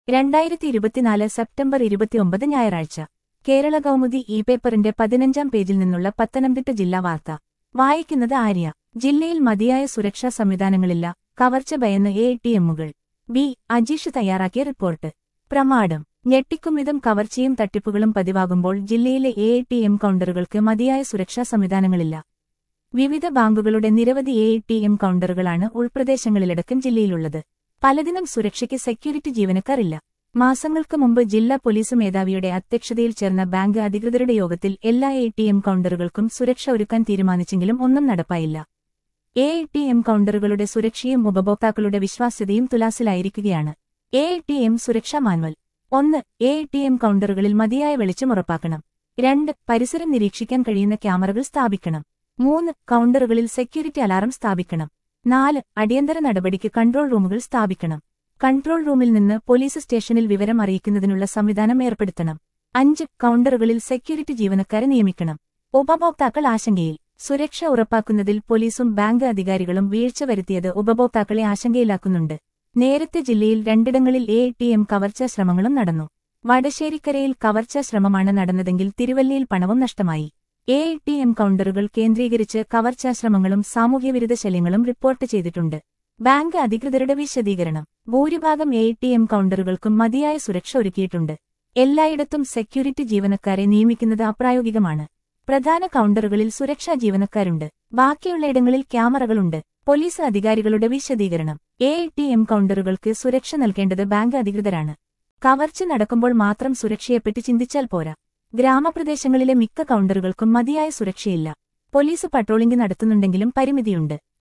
രണ്ടായിരത്തി ഇരുപത്തിനാല് സെപ്റ്റംബർ ഇരുപത്തിയൊമ്പത് ഞായറാഴ്ച കേരള കൗമുദി ഇ പേപ്പറിന്റെ പതിനഞ്ചാം പേജിൽ നിന്നുള്ള പത്തനംതിട്ട ജില്ലാ വാർത്ത വായിക്കുന്നത് ആര്യ ജില്ലയിൽ മതിയായ സുരക്ഷാ സംവിധാനങ്ങളില്ല കവർച്ച ഭയന്ന് എ ടി എമ്മുകൾ ബി അജീഷ് തയ്യാറാക്കിയ റിപ്പോർട്ട് പ്രമാണം ഞെട്ടിക്കുമിതം കവർച്ചയും തട്ടിപ്പുകളും പതിവാകുമ്പോൾ ജില്ലയിലെ എ ടി എം കൗണ്ടറുകൾക്ക് മതിയായ സുരക്ഷാ സംവിധാനങ്ങളില്ല വിവിധ ബാങ്കുകളുടെ നിരവധി എ ടി എം കൗണ്ടറുകളാണ് ഉൾപ്രദേശങ്ങളിലടക്കം ജില്ലയിലുള്ളത് പലതിനും സുരക്ഷയ്ക്ക് സെക്യൂരിറ്റി ജീവനക്കാരില്ല മാസങ്ങൾക്ക് മുമ്പ് ജില്ലാ പോലീസ് മേധാവിയുടെ അധ്യക്ഷതയിൽ ചേർന്ന ബാങ്ക് അധികൃതരുടെ യോഗത്തിൽ എല്ലാ എ ടി എം കൗണ്ടറുകൾക്കും സുരക്ഷ ഒരുക്കാൻ തീരുമാനിച്ചെങ്കിലും ഒന്നും നടപ്പായില്ല എ ടി എം കൗണ്ടറുകളുടെ സുരക്ഷയും ഉപഭോക്താക്കളുടെ വിശ്വാസ്യതയും തുലാസിലായിരിക്കുകയാണ് എ ടി എം സുരക്ഷാ മാനുവൽ ഒന്ന് എ ടി എം കൗണ്ടറുകളിൽ മതിയായ വെളിച്ചം ഉറപ്പാക്കണം രണ്ട് പരിസരം നിരീക്ഷിക്കാൻ കഴിയുന്ന ക്യാമറകൾ സ്ഥാപിക്കണം മൂന്ന് കൗണ്ടറുകളിൽ സെക്യൂരിറ്റി അലാറം സ്ഥാപിക്കണം നാല് അടിയന്തര നടപടിക്ക് കൺട്രോൾ റൂമുകൾ സ്ഥാപിക്കണം കൺട്രോൾ റൂമിൽ നിന്ന് പോലീസ് സ്റ്റേഷനിൽ വിവരം അറിയിക്കുന്നതിനുള്ള സംവിധാനം ഏർപ്പെടുത്തണം അഞ്ച് കൗണ്ടറുകളിൽ സെക്യൂരിറ്റി ജീവനക്കാരെ നിയമിക്കണം ഉപഭോക്താക്കൾ ആശങ്കയിൽ സുരക്ഷ ഉറപ്പാക്കുന്നതിൽ പോലീസും ബാങ്ക് അധികാരികളും വീഴ്ച വരുത്തിയത് ഉപഭോക്താക്കളെ ആശങ്കയിലാക്കുന്നുണ്ട് നേരത്തെ ജില്ലയിൽ രണ്ടിടങ്ങളിൽ എ ടി എം കവർച്ചാ ശ്രമങ്ങളും നടന്നു വടശ്ശേരിക്കരയിൽ കവർച്ചാ ശ്രമമാണ് നടന്നതെങ്കിൽ തിരുവല്ലയിൽ പണവും നഷ്ടമായി എ ടി എം കൗണ്ടറുകൾ കേന്ദ്രീകരിച്ച് കവർച്ചാശ്രമങ്ങളും സാമൂഹ്യവിരുദ്ധ ശല്യങ്ങളും റിപ്പോർട്ട് ചെയ്തിട്ടുണ്ട് ബാങ്ക് അധികൃതരുടെ വിശദീകരണം ഭൂരിഭാഗം എ ടി എം കൗണ്ടറുകൾക്കും മതിയായ സുരക്ഷ ഒരുക്കിയിട്ടുണ്ട് എല്ലായിടത്തും സെക്യൂരിറ്റി ജീവനക്കാരെ നിയമിക്കുന്നത് അപ്രായോഗികമാണ് പ്രധാന കൗണ്ടറുകളിൽ സുരക്ഷാ ജീവനക്കാരുണ്ട് ബാക്കിയുള്ളയിടങ്ങളിൽ ക്യാമറകളുണ്ട് പോലീസ് അധികാരികളുടെ വിശദീകരണം എ ടി എം കൗണ്ടറുകൾക്ക് സുരക്ഷ നൽകേണ്ടത് ബാങ്ക് അധികൃതരാണ് കവർച്ച നടക്കുമ്പോൾ മാത്രം സുരക്ഷയെപ്പറ്റി ചിന്തിച്ചാൽ പോരാ ഗ്രാമപ്രദേശങ്ങളിലെ മിക്ക കൗണ്ടറുകൾക്കും മതിയായ സുരക്ഷയില്ല പോലീസ് പട്രോളിംഗ് നടത്തുന്നുണ്ടെങ്കിലും പരിമിതിയുണ്ട്